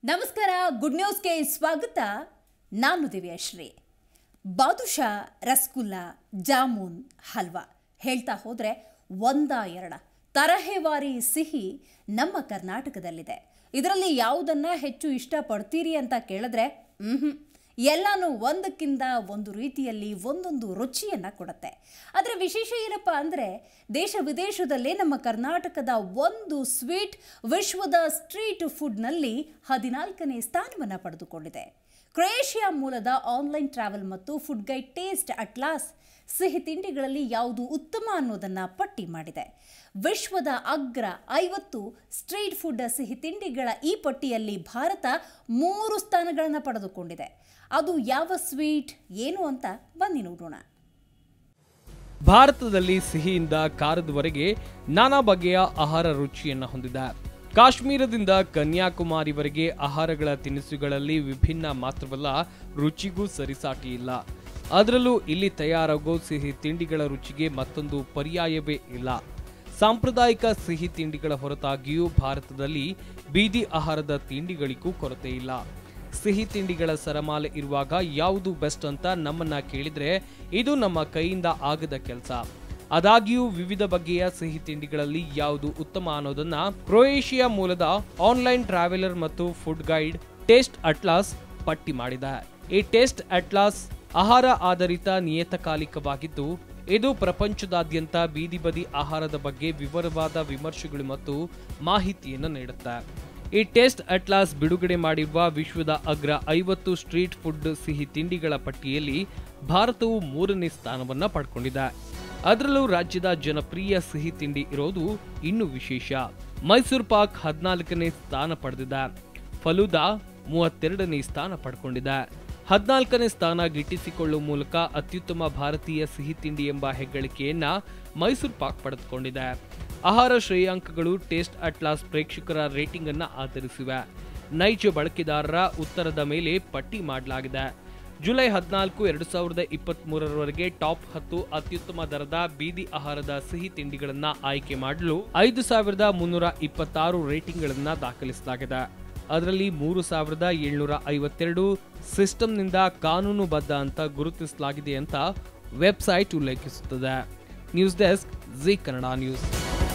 ನಮಸ್ಕಾರ ಗುಡ್ ನ್ಯೂಸ್ಗೆ ಸ್ವಾಗತ ನಾನು ದಿವ್ಯಾಶ್ರೀ ಬಾದುಷಾ ರಸಗುಲ್ಲ ಜಾಮೂನ್ ಹಲ್ವಾ ಹೇಳ್ತಾ ಹೋದರೆ ಒಂದ ಎರಡ ತರಹೇವಾರಿ ಸಿಹಿ ನಮ್ಮ ಕರ್ನಾಟಕದಲ್ಲಿದೆ ಇದರಲ್ಲಿ ಯಾವುದನ್ನ ಹೆಚ್ಚು ಇಷ್ಟಪಡ್ತೀರಿ ಅಂತ ಕೇಳಿದ್ರೆ ಮ್ಹೂ. ಎಲ್ಲಾನು ಒಂದಕ್ಕಿಂತ ಒಂದು ರೀತಿಯಲ್ಲಿ ಒಂದೊಂದು ರುಚಿಯನ್ನು ಕೊಡುತ್ತೆ ಆದರೆ ವಿಶೇಷ ಏನಪ್ಪ ಅಂದರೆ ದೇಶ ವಿದೇಶದಲ್ಲೇ ನಮ್ಮ ಕರ್ನಾಟಕದ ಒಂದು ಸ್ವೀಟ್ ವಿಶ್ವದ ಸ್ಟ್ರೀಟ್ ಫುಡ್ನಲ್ಲಿ ಹದಿನಾಲ್ಕನೇ ಸ್ಥಾನವನ್ನು ಪಡೆದುಕೊಂಡಿದೆ ಕ್ರೊಯೇಷಿಯಾ ಮೂಲದ ಆನ್ಲೈನ್ ಟ್ರಾವೆಲ್ ಮತ್ತು ಫುಡ್ ಗೈಡ್ ಟೇಸ್ಟ್ ಅಟ್ಲಾಸ್ ಸಿಹಿ ತಿಂಡಿಗಳಲ್ಲಿ ಯಾವುದು ಉತ್ತಮ ಅನ್ನೋದನ್ನು ಪಟ್ಟಿ ಮಾಡಿದೆ ವಿಶ್ವದ ಅಗ್ರ ಐವತ್ತು ಸ್ಟ್ರೀಟ್ ಫುಡ್ ಸಿಹಿ ತಿಂಡಿಗಳ ಈ ಪಟ್ಟಿಯಲ್ಲಿ ಭಾರತ ಮೂರು ಸ್ಥಾನಗಳನ್ನು ಪಡೆದುಕೊಂಡಿದೆ ಅದು ಯಾವ ಸ್ವೀಟ್ ಏನು ಅಂತ ಬನ್ನಿ ನೋಡೋಣ ಭಾರತದಲ್ಲಿ ಸಿಹಿಯಿಂದ ಕಾರದವರೆಗೆ ನಾನಾ ಬಗೆಯ ಆಹಾರ ರುಚಿಯನ್ನು ಹೊಂದಿದೆ ಕಾಶ್ಮೀರದಿಂದ ಕನ್ಯಾಕುಮಾರಿವರೆಗೆ ಆಹಾರಗಳ ತಿನಿಸುಗಳಲ್ಲಿ ವಿಭಿನ್ನ ಮಾತ್ರವಲ್ಲ ರುಚಿಗೂ ಸರಿಸಾಟಿ ಇಲ್ಲ ಅದರಲ್ಲೂ ಇಲ್ಲಿ ತಯಾರಾಗೋ ಸಿಹಿ ತಿಂಡಿಗಳ ರುಚಿಗೆ ಮತ್ತೊಂದು ಪರ್ಯಾಯವೇ ಇಲ್ಲ ಸಾಂಪ್ರದಾಯಿಕ ಸಿಹಿ ತಿಂಡಿಗಳ ಹೊರತಾಗಿಯೂ ಭಾರತದಲ್ಲಿ ಬೀದಿ ಆಹಾರದ ತಿಂಡಿಗಳಿಗೂ ಕೊರತೆ ಇಲ್ಲ ಸಿಹಿ ತಿಂಡಿಗಳ ಸರಮಾಲೆ ಇರುವಾಗ ಯಾವುದು ಬೆಸ್ಟ್ ಅಂತ ನಮ್ಮನ್ನ ಕೇಳಿದ್ರೆ ಇದು ನಮ್ಮ ಕೈಯಿಂದ ಆಗದ ಕೆಲಸ ಆದಾಗ್ಯೂ ವಿವಿಧ ಬಗೆಯ ಸಿಹಿ ತಿಂಡಿಗಳಲ್ಲಿ ಯಾವುದು ಉತ್ತಮ ಅನ್ನೋದನ್ನ ಕ್ರೊಯೇಷಿಯಾ ಮೂಲದ ಆನ್ಲೈನ್ ಟ್ರಾವೆಲರ್ ಮತ್ತು ಫುಡ್ ಗೈಡ್ ಟೇಸ್ಟ್ ಅಟ್ಲಾಸ್ ಪಟ್ಟಿ ಮಾಡಿದೆ ಈ ಟೇಸ್ಟ್ ಅಟ್ಲಾಸ್ ಆಹಾರ ಆಧಾರಿತ ನಿಯತಕಾಲಿಕವಾಗಿದ್ದು ಇದು ಪ್ರಪಂಚದಾದ್ಯಂತ ಬೀದಿ ಬದಿ ಆಹಾರದ ಬಗ್ಗೆ ವಿವರವಾದ ವಿಮರ್ಶೆಗಳು ಮತ್ತು ಮಾಹಿತಿಯನ್ನು ನೀಡುತ್ತೆ ಈ ಟೇಸ್ಟ್ ಅಟ್ಲಾಸ್ ಬಿಡುಗಡೆ ಮಾಡಿರುವ ವಿಶ್ವದ ಅಗ್ರ ಐವತ್ತು ಸ್ಟ್ರೀಟ್ ಫುಡ್ ಸಿಹಿ ತಿಂಡಿಗಳ ಪಟ್ಟಿಯಲ್ಲಿ ಭಾರತವು ಮೂರನೇ ಸ್ಥಾನವನ್ನ ಪಡ್ಕೊಂಡಿದೆ ಅದರಲ್ಲೂ ರಾಜ್ಯದ ಜನಪ್ರಿಯ ಸಿಹಿ ತಿಂಡಿ ಇರೋದು ಇನ್ನೂ ವಿಶೇಷ ಮೈಸೂರು ಪಾಕ್ ಹದಿನಾಲ್ಕನೇ ಸ್ಥಾನ ಪಡೆದಿದೆ ಫಲೂದಾ ಮೂವತ್ತೆರಡನೇ ಸ್ಥಾನ ಪಡ್ಕೊಂಡಿದೆ ಹದಿನಾಲ್ಕನೇ ಸ್ಥಾನ ಗಿಟ್ಟಿಸಿಕೊಳ್ಳುವ ಮೂಲಕ ಅತ್ಯುತ್ತಮ ಭಾರತೀಯ ಸಿಹಿ ತಿಂಡಿ ಎಂಬ ಹೆಗ್ಗಳಿಕೆಯನ್ನ ಮೈಸೂರು ಪಾಕ್ ಪಡೆದುಕೊಂಡಿದೆ ಆಹಾರ ಶ್ರೇಯಾಂಕಗಳು ಟೇಸ್ಟ್ ಅಟ್ಲಾಸ್ ಪ್ರೇಕ್ಷಕರ ರೇಟಿಂಗ್ ಅನ್ನ ಆಧರಿಸಿವೆ ನೈಜ ಬಳಕೆದಾರರ ಉತ್ತರದ ಮೇಲೆ ಪಟ್ಟಿ ಮಾಡಲಾಗಿದೆ ಜುಲೈ ಹದಿನಾಲ್ಕು ಎರಡು ಸಾವಿರದ ಇಪ್ಪತ್ತ್ ಮೂರರವರೆಗೆ ಟಾಪ್ ಹತ್ತು ಅತ್ಯುತ್ತಮ ದರದ ಬೀದಿ ಆಹಾರದ ಸಿಹಿ ತಿಂಡಿಗಳನ್ನ ಆಯ್ಕೆ ಮಾಡಲು ಐದು ಸಾವಿರದ ಮುನ್ನೂರ ಇಪ್ಪತ್ತಾರು ರೇಟಿಂಗ್ಗಳನ್ನ ದಾಖಲಿಸಲಾಗಿದೆ ಅದರಲ್ಲಿ ಮೂರು ಸಾವಿರದ ಏಳ್ನೂರ ಐವತ್ತೆರಡು ಸಿಸ್ಟಂನಿಂದ ಕಾನೂನುಬದ್ಧ ಅಂತ ಗುರುತಿಸಲಾಗಿದೆ ಅಂತ ವೆಬ್ಸೈಟ್ ಉಲ್ಲೇಖಿಸುತ್ತದೆ news desk Zee Kannada news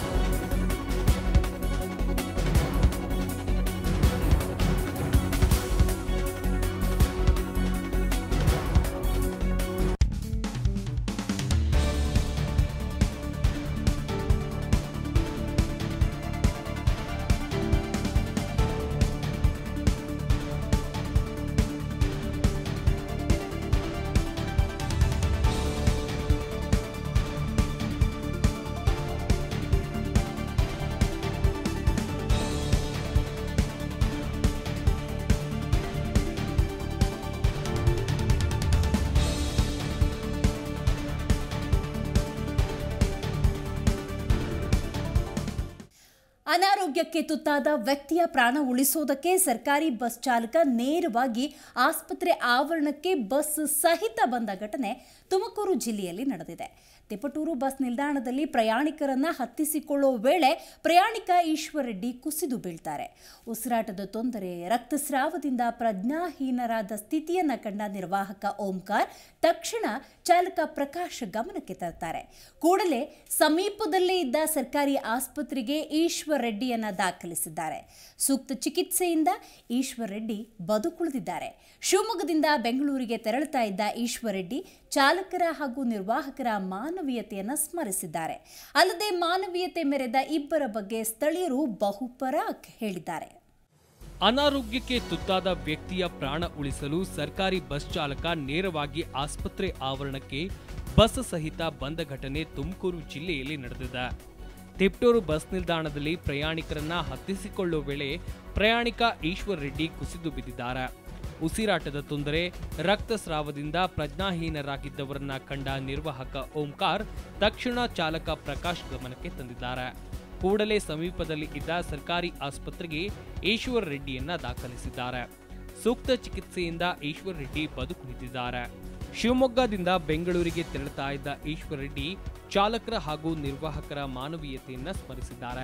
ಅನಾರೋಗ್ಯಕ್ಕೆ ತುತ್ತಾದ ವ್ಯಕ್ತಿಯ ಪ್ರಾಣ ಉಳಿಸೋದಕ್ಕೆ ಸರ್ಕಾರಿ ಬಸ್ ಚಾಲಕ ನೇರವಾಗಿ ಆಸ್ಪತ್ರೆ ಆವರಣಕ್ಕೆ ಬಸ್ ಸಹಿತ ಬಂದ ಘಟನೆ ತುಮಕೂರು ಜಿಲ್ಲೆಯಲ್ಲಿ ನಡೆದಿದೆ ತಿಪಟೂರು ಬಸ್ ನಿಲ್ದಾಣದಲ್ಲಿ ಪ್ರಯಾಣಿಕರನ್ನ ಹತ್ತಿಸಿಕೊಳ್ಳುವ ವೇಳೆ ಪ್ರಯಾಣಿಕ ಈಶ್ವರ್ ರೆಡ್ಡಿ ಕುಸಿದು ಬೀಳ್ತಾರೆ ಉಸಿರಾಟದ ತೊಂದರೆ ರಕ್ತಸ್ರಾವದಿಂದ ಪ್ರಜ್ಞಾಹೀನರಾದ ಸ್ಥಿತಿಯನ್ನ ಕಂಡ ನಿರ್ವಾಹಕ ಓಂಕಾರ್ ತಕ್ಷಣ ಚಾಲಕ ಪ್ರಕಾಶ್ ಗಮನಕ್ಕೆ ತರ್ತಾರೆ ಕೂಡಲೇ ಸಮೀಪದಲ್ಲೇ ಇದ್ದ ಸರ್ಕಾರಿ ಆಸ್ಪತ್ರೆಗೆ ಈಶ್ವರ್ ರೆಡ್ಡಿಯನ್ನ ದಾಖಲಿಸಿದ್ದಾರೆ ಸೂಕ್ತ ಚಿಕಿತ್ಸೆಯಿಂದ ಈಶ್ವರ್ ರೆಡ್ಡಿ ಬದುಕುಳಿದಿದ್ದಾರೆ ಶಿವಮೊಗ್ಗದಿಂದ ಬೆಂಗಳೂರಿಗೆ ತೆರಳುತ್ತಾ ಇದ್ದ ಈಶ್ವರ್ ರೆಡ್ಡಿ ಚಾಲಕರ ಹಾಗೂ ನಿರ್ವಾಹಕರ ಮಾನವೀಯತೆಯನ್ನು ಸ್ಮರಿಸಿದ್ದಾರೆ ಅಲ್ಲದೆ ಮಾನವೀಯತೆ ಮೆರೆದ ಇಬ್ಬರ ಬಗ್ಗೆ ಸ್ಥಳೀಯರು ಬಹುಪರಾಕ್ ಹೇಳಿದ್ದಾರೆ ಅನಾರೋಗ್ಯಕ್ಕೆ ತುತ್ತಾದ ವ್ಯಕ್ತಿಯ ಪ್ರಾಣ ಉಳಿಸಲು ಸರ್ಕಾರಿ ಬಸ್ ಚಾಲಕ ನೇರವಾಗಿ ಆಸ್ಪತ್ರೆ ಆವರಣಕ್ಕೆ ಬಸ್ ಸಹಿತ ಬಂದ ಘಟನೆ ತುಮಕೂರು ಜಿಲ್ಲೆಯಲ್ಲಿ ನಡೆದಿದೆ ತಿಪ್ಟೂರು ಬಸ್ ನಿಲ್ದಾಣದಲ್ಲಿ ಪ್ರಯಾಣಿಕರನ್ನ ಹತ್ತಿಸಿಕೊಳ್ಳುವ ವೇಳೆ ಪ್ರಯಾಣಿಕ ಈಶ್ವರ್ ರೆಡ್ಡಿ ಕುಸಿದು ಬಿದ್ದಿದ್ದಾರೆ ಉಸಿರಾಟದ ತೊಂದರೆ ರಕ್ತಸ್ರಾವದಿಂದ ಪ್ರಜ್ಞಾಹೀನರಾಗಿದ್ದವರನ್ನ ಕಂಡ ನಿರ್ವಾಹಕ ಓಂಕಾರ್ ತಕ್ಷಣ ಚಾಲಕ ಪ್ರಕಾಶ್ ಗಮನಕ್ಕೆ ತಂದಿದ್ದಾರೆ ಕೂಡಲೇ ಸಮೀಪದಲ್ಲಿ ಇದ್ದ ಸರ್ಕಾರಿ ಆಸ್ಪತ್ರೆಗೆ ಈಶ್ವರ್ ರೆಡ್ಡಿಯನ್ನ ದಾಖಲಿಸಿದ್ದಾರೆ ಸೂಕ್ತ ಚಿಕಿತ್ಸೆಯಿಂದ ಈಶ್ವರ್ ರೆಡ್ಡಿ ಬದುಕುಳಿದಿದ್ದಾರೆ ಶಿವಮೊಗ್ಗದಿಂದ ಬೆಂಗಳೂರಿಗೆ ತೆರಳುತ್ತಾ ಇದ್ದ ಈಶ್ವರ್ ರೆಡ್ಡಿ ಚಾಲಕರ ಹಾಗೂ ನಿರ್ವಾಹಕರ ಮಾನವೀಯತೆಯನ್ನ ಸ್ಮರಿಸಿದ್ದಾರೆ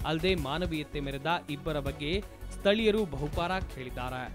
ಅಲ್ಲದೆ ಮಾನವೀಯತೆ ಮೆರೆದ ಇಬ್ಬರ ಬಗ್ಗೆ ಸ್ಥಳೀಯರು ಬಹುಪಾರ ಹೇಳಿದ್ದಾರೆ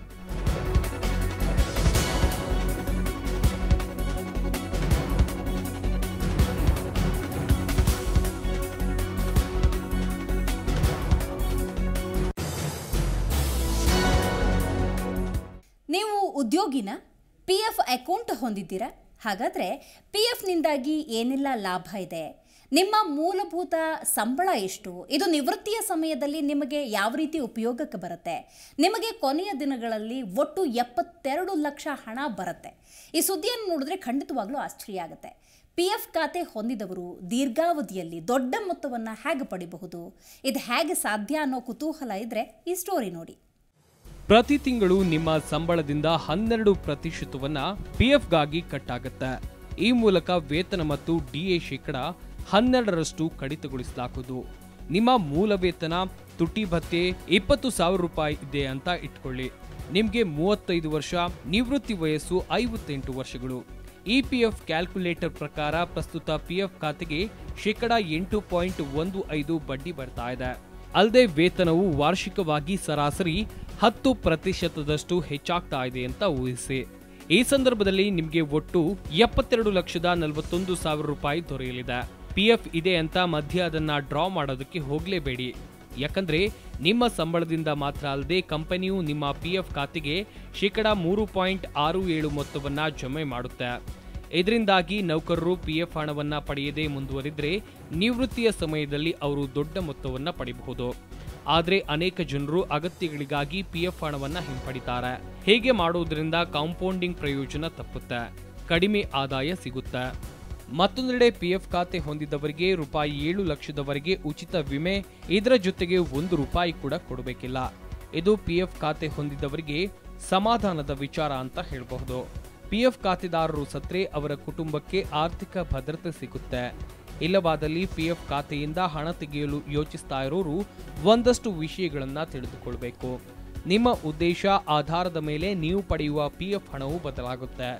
ನೀವು ಉದ್ಯೋಗಿನ ಪಿ ಎಫ್ ಅಕೌಂಟ್ ಹೊಂದಿದ್ದೀರಾ ಹಾಗಾದರೆ ಪಿ ಎಫ್ನಿಂದಾಗಿ ಏನೆಲ್ಲ ಲಾಭ ಇದೆ ನಿಮ್ಮ ಮೂಲಭೂತ ಸಂಬಳ ಎಷ್ಟು ಇದು ನಿವೃತ್ತಿಯ ಸಮಯದಲ್ಲಿ ನಿಮಗೆ ಯಾವ ರೀತಿ ಉಪಯೋಗಕ್ಕೆ ಬರುತ್ತೆ ನಿಮಗೆ ಕೊನೆಯ ದಿನಗಳಲ್ಲಿ ಒಟ್ಟು ಎಪ್ಪತ್ತೆರಡು ಲಕ್ಷ ಹಣ ಬರುತ್ತೆ ಈ ಸುದ್ದಿಯನ್ನು ನೋಡಿದ್ರೆ ಖಂಡಿತವಾಗ್ಲೂ ಆಶ್ಚರ್ಯ ಆಗುತ್ತೆ ಪಿ ಎಫ್ ಖಾತೆ ಹೊಂದಿದವರು ದೀರ್ಘಾವಧಿಯಲ್ಲಿ ದೊಡ್ಡ ಮೊತ್ತವನ್ನು ಹೇಗೆ ಪಡಿಬಹುದು ಇದು ಹೇಗೆ ಸಾಧ್ಯ ಅನ್ನೋ ಕುತೂಹಲ ಇದ್ದರೆ ಈ ಸ್ಟೋರಿ ನೋಡಿ ಪ್ರತಿ ತಿಂಗಳು ನಿಮ್ಮ ಸಂಬಳದಿಂದ ಹನ್ನೆರಡು ಪ್ರತಿಶತವನ್ನ ಪಿಎಫ್ಗಾಗಿ ಕಟ್ ಆಗುತ್ತೆ ಈ ಮೂಲಕ ವೇತನ ಮತ್ತು ಡಿಎ ಶೇಕಡ ಹನ್ನೆರಡರಷ್ಟು ಕಡಿತಗೊಳಿಸಲಾಗುವುದು ನಿಮ್ಮ ಮೂಲ ವೇತನ ತುಟಿ ಭತ್ಯೆ ಇಪ್ಪತ್ತು ಸಾವಿರ ರೂಪಾಯಿ ಇದೆ ಅಂತ ಇಟ್ಕೊಳ್ಳಿ ನಿಮ್ಗೆ ಮೂವತ್ತೈದು ವರ್ಷ ನಿವೃತ್ತಿ ವಯಸ್ಸು ಐವತ್ತೆಂಟು ವರ್ಷಗಳು ಇ ಪಿ ಎಫ್ ಕ್ಯಾಲ್ಕುಲೇಟರ್ ಪ್ರಕಾರ ಪ್ರಸ್ತುತ ಪಿ ಎಫ್ ಖಾತೆಗೆ ಶೇಕಡ ಎಂಟು ಪಾಯಿಂಟ್ ಒಂದು ಐದು ಬಡ್ಡಿ ಬರ್ತಾ ಇದೆ ಅಲ್ಲದೆ ವೇತನವು ವಾರ್ಷಿಕವಾಗಿ ಸರಾಸರಿ ಹತ್ತು ಪ್ರತಿಶತದಷ್ಟು ಹೆಚ್ಚಾಗ್ತಾ ಇದೆ ಅಂತ ಊಹಿಸಿ ಈ ಸಂದರ್ಭದಲ್ಲಿ ನಿಮಗೆ ಒಟ್ಟು ಎಪ್ಪತ್ತೆರಡು ಲಕ್ಷದ ನಲವತ್ತೊಂದು ಸಾವಿರ ರೂಪಾಯಿ ದೊರೆಯಲಿದೆ ಪಿಎಫ್ ಇದೆ ಅಂತ ಮಧ್ಯೆ ಅದನ್ನ ಡ್ರಾ ಮಾಡೋದಕ್ಕೆ ಹೋಗಲೇಬೇಡಿ ಯಾಕಂದ್ರೆ ನಿಮ್ಮ ಸಂಬಳದಿಂದ ಮಾತ್ರ ಅಲ್ಲದೆ ಕಂಪನಿಯು ನಿಮ್ಮ ಪಿಎಫ್ ಖಾತೆಗೆ ಶೇಕಡ ಮೂರು ಪಾಯಿಂಟ್ ಆರು ಏಳು ಮೊತ್ತವನ್ನ ಜಮೆ ಮಾಡುತ್ತೆ ಇದರಿಂದಾಗಿ ನೌಕರರು ಪಿಎಫ್ ಹಣವನ್ನ ಪಡೆಯದೆ ಮುಂದುವರಿದ್ರೆ ನಿವೃತ್ತಿಯ ಸಮಯದಲ್ಲಿ ಅವರು ದೊಡ್ಡ ಮೊತ್ತವನ್ನ ಪಡೆಯಬಹುದು ಆದರೆ ಅನೇಕ ಜನರು ಅಗತ್ಯಗಳಿಗಾಗಿ ಪಿಎಫ್ ಹಣವನ್ನ ಹಿಂಪಡಿತಾರೆ ಹೇಗೆ ಮಾಡುವುದರಿಂದ ಕಾಂಪೌಂಡಿಂಗ್ ಪ್ರಯೋಜನ ತಪ್ಪುತ್ತೆ ಕಡಿಮೆ ಆದಾಯ ಸಿಗುತ್ತೆ ಮತ್ತೊಂದೆಡೆ ಪಿಎಫ್ ಖಾತೆ ಹೊಂದಿದ್ದವರಿಗೆ ರೂಪಾಯಿ ಏಳು ಲಕ್ಷದವರೆಗೆ ಉಚಿತ ವಿಮೆ ಇದರ ಜೊತೆಗೆ ಒಂದು ರೂಪಾಯಿ ಕೂಡ ಕೊಡಬೇಕಿಲ್ಲ ಇದು ಪಿಎಫ್ ಖಾತೆ ಹೊಂದಿದ್ದವರಿಗೆ ಸಮಾಧಾನದ ವಿಚಾರ ಅಂತ ಹೇಳಬಹುದು ಪಿಎಫ್ ಖಾತೆದಾರರು ಸತ್ರೆ ಅವರ ಕುಟುಂಬಕ್ಕೆ ಆರ್ಥಿಕ ಭದ್ರತೆ ಸಿಗುತ್ತೆ ಇಲ್ಲವಾದಲ್ಲಿ ಪಿಎಫ್ ಖಾತೆಯಿಂದ ಹಣ ತೆಗೆಯಲು ಯೋಚಿಸ್ತಾ ಇರೋರು ಒಂದಷ್ಟು ವಿಷಯಗಳನ್ನ ತಿಳಿದುಕೊಳ್ಬೇಕು ನಿಮ್ಮ ಉದ್ದೇಶ ಆಧಾರದ ಮೇಲೆ ನೀವು ಪಡೆಯುವ ಪಿಎಫ್ ಹಣವು ಬದಲಾಗುತ್ತೆ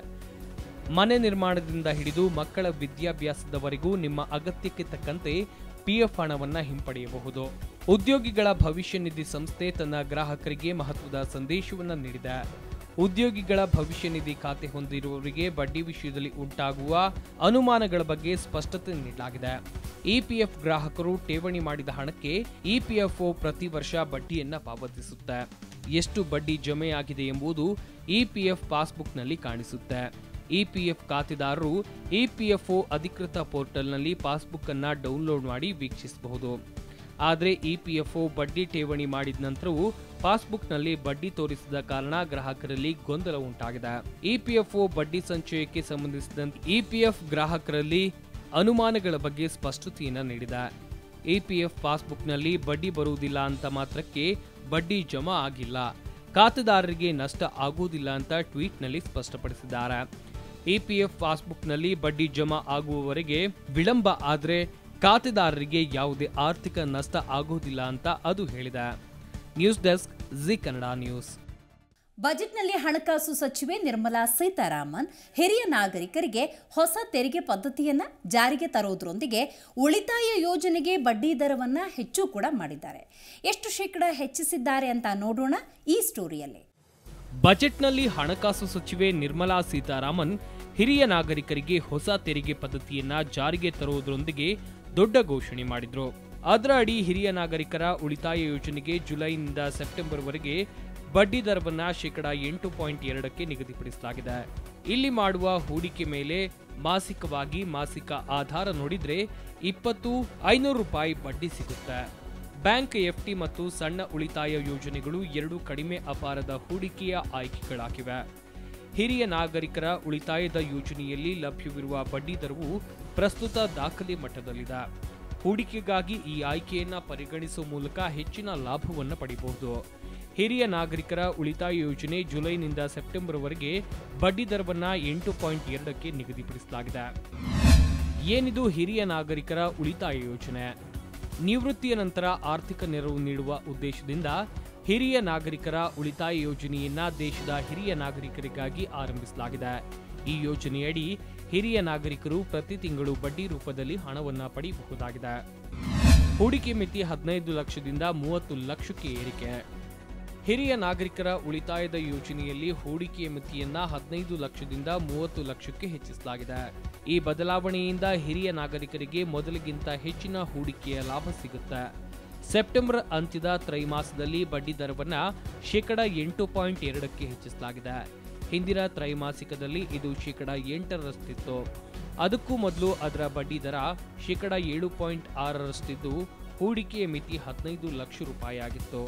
ಮನೆ ನಿರ್ಮಾಣದಿಂದ ಹಿಡಿದು ಮಕ್ಕಳ ವಿದ್ಯಾಭ್ಯಾಸದವರೆಗೂ ನಿಮ್ಮ ಅಗತ್ಯಕ್ಕೆ ತಕ್ಕಂತೆ ಪಿಎಫ್ ಹಣವನ್ನ ಹಿಂಪಡೆಯಬಹುದು ಉದ್ಯೋಗಿಗಳ ಭವಿಷ್ಯ ನಿಧಿ ಸಂಸ್ಥೆ ತನ್ನ ಗ್ರಾಹಕರಿಗೆ ಮಹತ್ವದ ಸಂದೇಶವನ್ನ ನೀಡಿದೆ ಉದ್ಯೋಗಿಗಳ ಭವಿಷ್ಯ ನಿಧಿ ಖಾತೆ ಹೊಂದಿರುವವರಿಗೆ ಬಡ್ಡಿ ವಿಷಯದಲ್ಲಿ ಉಂಟಾಗುವ ಅನುಮಾನಗಳ ಬಗ್ಗೆ ಸ್ಪಷ್ಟತೆ ನೀಡಲಾಗಿದೆ ಇಪಿಎಫ್ ಗ್ರಾಹಕರು ಠೇವಣಿ ಮಾಡಿದ ಹಣಕ್ಕೆ ಇಪಿಎಫ್ಒ ಪ್ರತಿ ವರ್ಷ ಬಡ್ಡಿಯನ್ನ ಪಾವತಿಸುತ್ತೆ ಎಷ್ಟು ಬಡ್ಡಿ ಜಮೆಯಾಗಿದೆ ಎಂಬುದು ಇಪಿಎಫ್ ಪಾಸ್ಬುಕ್ನಲ್ಲಿ ಕಾಣಿಸುತ್ತೆ ಇಪಿಎಫ್ ಖಾತೆದಾರರು ಇಪಿಎಫ್ಒ ಅಧಿಕೃತ ಪೋರ್ಟಲ್ನಲ್ಲಿ ಪಾಸ್ಬುಕ್ ಅನ್ನ ಡೌನ್ಲೋಡ್ ಮಾಡಿ ವೀಕ್ಷಿಸಬಹುದು ಆದರೆ ಇಪಿಎಫ್ಒ ಬಡ್ಡಿ ಠೇವಣಿ ಮಾಡಿದ ನಂತರವೂ ಪಾಸ್ಬುಕ್ನಲ್ಲಿ ಬಡ್ಡಿ ತೋರಿಸಿದ ಕಾರಣ ಗ್ರಾಹಕರಲ್ಲಿ ಗೊಂದಲ ಉಂಟಾಗಿದೆ ಇಪಿಎಫ್ಒ ಬಡ್ಡಿ ಸಂಚಯಕ್ಕೆ ಸಂಬಂಧಿಸಿದಂತೆ ಇಪಿಎಫ್ ಗ್ರಾಹಕರಲ್ಲಿ ಅನುಮಾನಗಳ ಬಗ್ಗೆ ಸ್ಪಷ್ಟತೆಯನ್ನ ನೀಡಿದೆ ಇಪಿಎಫ್ ಪಾಸ್ಬುಕ್ನಲ್ಲಿ ಬಡ್ಡಿ ಬರುವುದಿಲ್ಲ ಅಂತ ಮಾತ್ರಕ್ಕೆ ಬಡ್ಡಿ ಜಮಾ ಆಗಿಲ್ಲ ಖಾತೆದಾರರಿಗೆ ನಷ್ಟ ಆಗುವುದಿಲ್ಲ ಅಂತ ಟ್ವೀಟ್ನಲ್ಲಿ ಸ್ಪಷ್ಟಪಡಿಸಿದ್ದಾರೆ ಇಪಿಎಫ್ ಪಾಸ್ಬುಕ್ನಲ್ಲಿ ಬಡ್ಡಿ ಜಮಾ ಆಗುವವರೆಗೆ ವಿಳಂಬ ಆದರೆ ಖಾತೆದಾರರಿಗೆ ಯಾವುದೇ ಆರ್ಥಿಕ ನಷ್ಟ ಆಗುವುದಿಲ್ಲ ಅಂತ ಅದು ಹೇಳಿದೆ news desk Zee Kannada news ಬಜೆಟ್ನಲ್ಲಿ ಹಣಕಾಸು ಸಚಿವೆ ನಿರ್ಮಲಾ ಸೀತಾರಾಮನ್ ಹಿರಿಯ ನಾಗರಿಕರಿಗೆ ಹೊಸ ತೆರಿಗೆ ಪದ್ಧತಿಯನ್ನ ಜಾರಿಗೆ ತರೋದ್ರೊಂದಿಗೆ ಉಳಿತಾಯ ಯೋಜನೆಗೆ ಬಡ್ಡಿ ದರವನ್ನ ಹೆಚ್ಚು ಕೂಡ ಮಾಡಿದ್ದಾರೆ ಎಷ್ಟು ಶೇಕಡ ಹೆಚ್ಚಿಸಿದ್ದಾರೆ ಅಂತ ನೋಡೋಣ ಈ ಸ್ಟೋರಿಯಲ್ಲಿ ಬಜೆಟ್ನಲ್ಲಿ ಹಣಕಾಸು ಸಚಿವೆ ನಿರ್ಮಲಾ ಸೀತಾರಾಮನ್ ಹಿರಿಯ ನಾಗರಿಕರಿಗೆ ಹೊಸ ತೆರಿಗೆ ಪದ್ಧತಿಯನ್ನ ಜಾರಿಗೆ ತರುವುದರೊಂದಿಗೆ ದೊಡ್ಡ ಘೋಷಣೆ ಮಾಡಿದ್ರು ಅದರ ಅಡಿ ಹಿರಿಯ ನಾಗರಿಕರ ಉಳಿತಾಯ ಯೋಜನೆಗೆ ಜುಲೈನಿಂದ ಸೆಪ್ಟೆಂಬರ್ವರೆಗೆ ಬಡ್ಡಿ ದರವನ್ನ ಶೇಕಡ ಎಂಟು ಪಾಯಿಂಟ್ ಎರಡಕ್ಕೆ ನಿಗದಿಪಡಿಸಲಾಗಿದೆ ಇಲ್ಲಿ ಮಾಡುವ ಹೂಡಿಕೆ ಮೇಲೆ ಮಾಸಿಕವಾಗಿ ಮಾಸಿಕ ಆಧಾರ ನೋಡಿದ್ರೆ ಇಪ್ಪತ್ತು ಐನೂರು ರೂಪಾಯಿ ಬಡ್ಡಿ ಸಿಗುತ್ತೆ ಬ್ಯಾಂಕ್ ಎಫ್ಟಿ ಮತ್ತು ಸಣ್ಣ ಉಳಿತಾಯ ಯೋಜನೆಗಳು ಎರಡು ಕಡಿಮೆ ಅಪಾರದ ಹೂಡಿಕೆಯ ಆಯ್ಕೆಗಳಾಗಿವೆ ಹಿರಿಯ ನಾಗರಿಕರ ಉಳಿತಾಯದ ಯೋಜನೆಯಲ್ಲಿ ಲಭ್ಯವಿರುವ ಬಡ್ಡಿ ದರವು ಪ್ರಸ್ತುತ ದಾಖಲೆ ಮಟ್ಟದಲ್ಲಿದೆ ಹೂಡಿಕೆಗಾಗಿ ಈ ಆಯ್ಕೆಯನ್ನ ಪರಿಗಣಿಸುವ ಮೂಲಕ ಹೆಚ್ಚಿನ ಲಾಭವನ್ನು ಪಡೆಯಬಹುದು ಹಿರಿಯ ನಾಗರಿಕರ ಉಳಿತಾಯ ಯೋಜನೆ ಜುಲೈನಿಂದ ಸೆಪ್ಟೆಂಬರ್ವರೆಗೆ ಬಡ್ಡಿ ದರವನ್ನ ಎಂಟು ಪಾಯಿಂಟ್ ಎರಡಕ್ಕೆ ನಿಗದಿಪಡಿಸಲಾಗಿದೆ ಏನಿದು ಹಿರಿಯ ನಾಗರಿಕರ ಉಳಿತಾಯ ಯೋಜನೆ ನಿವೃತ್ತಿಯ ನಂತರ ಆರ್ಥಿಕ ನೆರವು ನೀಡುವ ಉದ್ದೇಶದಿಂದ ಹಿರಿಯ ನಾಗರಿಕರ ಉಳಿತಾಯ ಯೋಜನೆಯನ್ನ ದೇಶದ ಹಿರಿಯ ನಾಗರಿಕರಿಗಾಗಿ ಆರಂಭಿಸಲಾಗಿದೆ ಈ ಯೋಜನೆಯಡಿ ಹಿರಿಯ ನಾಗರಿಕರು ಪ್ರತಿ ತಿಂಗಳು ಬಡ್ಡಿ ರೂಪದಲ್ಲಿ ಹಣವನ್ನು ಪಡೆಯಬಹುದಾಗಿದೆ ಹೂಡಿಕೆ ಮಿತಿ ಹದಿನೈದು ಲಕ್ಷದಿಂದ ಮೂವತ್ತು ಲಕ್ಷಕ್ಕೆ ಏರಿಕೆ ಹಿರಿಯ ನಾಗರಿಕರ ಉಳಿತಾಯದ ಯೋಜನೆಯಲ್ಲಿ ಹೂಡಿಕೆಯ ಮಿತಿಯನ್ನ ಹದಿನೈದು ಲಕ್ಷದಿಂದ ಮೂವತ್ತು ಲಕ್ಷಕ್ಕೆ ಹೆಚ್ಚಿಸಲಾಗಿದೆ ಈ ಬದಲಾವಣೆಯಿಂದ ಹಿರಿಯ ನಾಗರಿಕರಿಗೆ ಮೊದಲಿಗಿಂತ ಹೆಚ್ಚಿನ ಹೂಡಿಕೆಯ ಲಾಭ ಸಿಗುತ್ತೆ ಸೆಪ್ಟೆಂಬರ್ ಅಂತ್ಯದ ತ್ರೈಮಾಸದಲ್ಲಿ ಬಡ್ಡಿ ದರವನ್ನ ಶೇಕಡ ಎಂಟು ಪಾಯಿಂಟ್ ಎರಡಕ್ಕೆ ಹೆಚ್ಚಿಸಲಾಗಿದೆ ಹಿಂದಿನ ತ್ರೈಮಾಸಿಕದಲ್ಲಿ ಇದು ಶೇಕಡ ಎಂಟರಷ್ಟಿತ್ತು ಅದಕ್ಕೂ ಮೊದಲು ಅದರ ಬಡ್ಡಿ ದರ ಶೇಕಡ ಏಳು ಪಾಯಿಂಟ್ ಆರರಷ್ಟಿದ್ದು ಹೂಡಿಕೆಯ ಮಿತಿ ಹದಿನೈದು ಲಕ್ಷ ರೂಪಾಯಿ ಆಗಿತ್ತು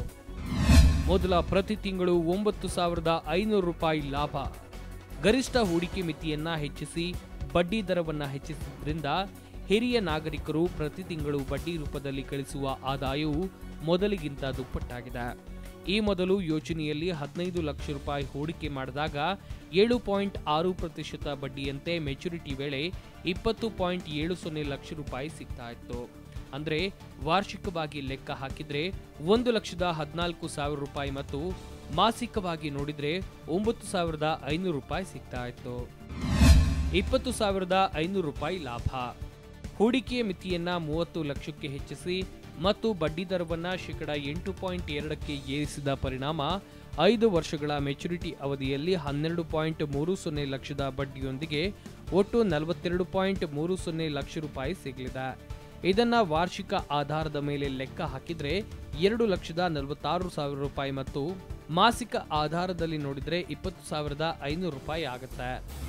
ಮೊದಲ ಪ್ರತಿ ತಿಂಗಳು ಒಂಬತ್ತು ಸಾವಿರದ ಐನೂರು ರೂಪಾಯಿ ಲಾಭ ಗರಿಷ್ಠ ಹೂಡಿಕೆ ಮಿತಿಯನ್ನ ಹೆಚ್ಚಿಸಿ ಬಡ್ಡಿ ದರವನ್ನ ಹೆಚ್ಚಿಸಿದ್ರಿಂದ ಹಿರಿಯ ನಾಗರಿಕರು ಪ್ರತಿ ತಿಂಗಳು ಬಡ್ಡಿ ರೂಪದಲ್ಲಿ ಗಳಿಸುವ ಆದಾಯವು ಮೊದಲಿಗಿಂತ ದುಪ್ಪಟ್ಟಾಗಿದೆ ಈ ಮೊದಲು ಯೋಜನೆಯಲ್ಲಿ ಹದಿನೈದು ಲಕ್ಷ ರೂಪಾಯಿ ಹೂಡಿಕೆ ಮಾಡಿದಾಗ ಏಳು ಪಾಯಿಂಟ್ ಆರು ಪ್ರತಿಶತ ಬಡ್ಡಿಯಂತೆ ಮೆಚುರಿಟಿ ವೇಳೆ ಇಪ್ಪತ್ತು ಪಾಯಿಂಟ್ ಏಳು ಸೊನ್ನೆ ಲಕ್ಷ ರೂಪಾಯಿ ಸಿಗ್ತಾ ಇತ್ತು ಅಂದ್ರೆ ವಾರ್ಷಿಕವಾಗಿ ಲೆಕ್ಕ ಹಾಕಿದ್ರೆ ಒಂದು ಲಕ್ಷದ ಹದಿನಾಲ್ಕು ಸಾವಿರ ರೂಪಾಯಿ ಮತ್ತು ಮಾಸಿಕವಾಗಿ ನೋಡಿದ್ರೆ ಒಂಬತ್ತು ಸಾವಿರದ ಐನೂರು ರೂಪಾಯಿ ಸಿಗ್ತಾ ಇತ್ತು ಇಪ್ಪತ್ತು ಸಾವಿರದ ಐನೂರು ರೂಪಾಯಿ ಲಾಭ ಹೂಡಿಕೆಯ ಮಿತಿಯನ್ನ ಮೂವತ್ತು ಲಕ್ಷಕ್ಕೆ ಹೆಚ್ಚಿಸಿ ಮತ್ತು ಬಡ್ಡಿ ದರವನ್ನ ಶೇಕಡ ಎಂಟು ಪಾಯಿಂಟ್ ಎರಡಕ್ಕೆ ಏರಿಸಿದ ಪರಿಣಾಮ ಐದು ವರ್ಷಗಳ ಮೆಚುರಿಟಿ ಅವಧಿಯಲ್ಲಿ ಹನ್ನೆರಡು ಪಾಯಿಂಟ್ ಮೂರು ಸೊನ್ನೆ ಲಕ್ಷದ ಬಡ್ಡಿಯೊಂದಿಗೆ ಒಟ್ಟು ನಲವತ್ತೆರಡು ಪಾಯಿಂಟ್ ಮೂರು ಸೊನ್ನೆ ಲಕ್ಷ ರೂಪಾಯಿ ಸಿಗಲಿದೆ ಇದನ್ನ ವಾರ್ಷಿಕ ಆಧಾರದ ಮೇಲೆ ಲೆಕ್ಕ ಹಾಕಿದ್ರೆ ಎರಡು ಲಕ್ಷದ ನಲವತ್ತಾರು ಸಾವಿರ ರೂಪಾಯಿ ಮತ್ತು ಮಾಸಿಕ ಆಧಾರದಲ್ಲಿ ನೋಡಿದ್ರೆ ಇಪ್ಪತ್ತು ಸಾವಿರದ ಐನೂರು ರೂಪಾಯಿ ಆಗುತ್ತೆ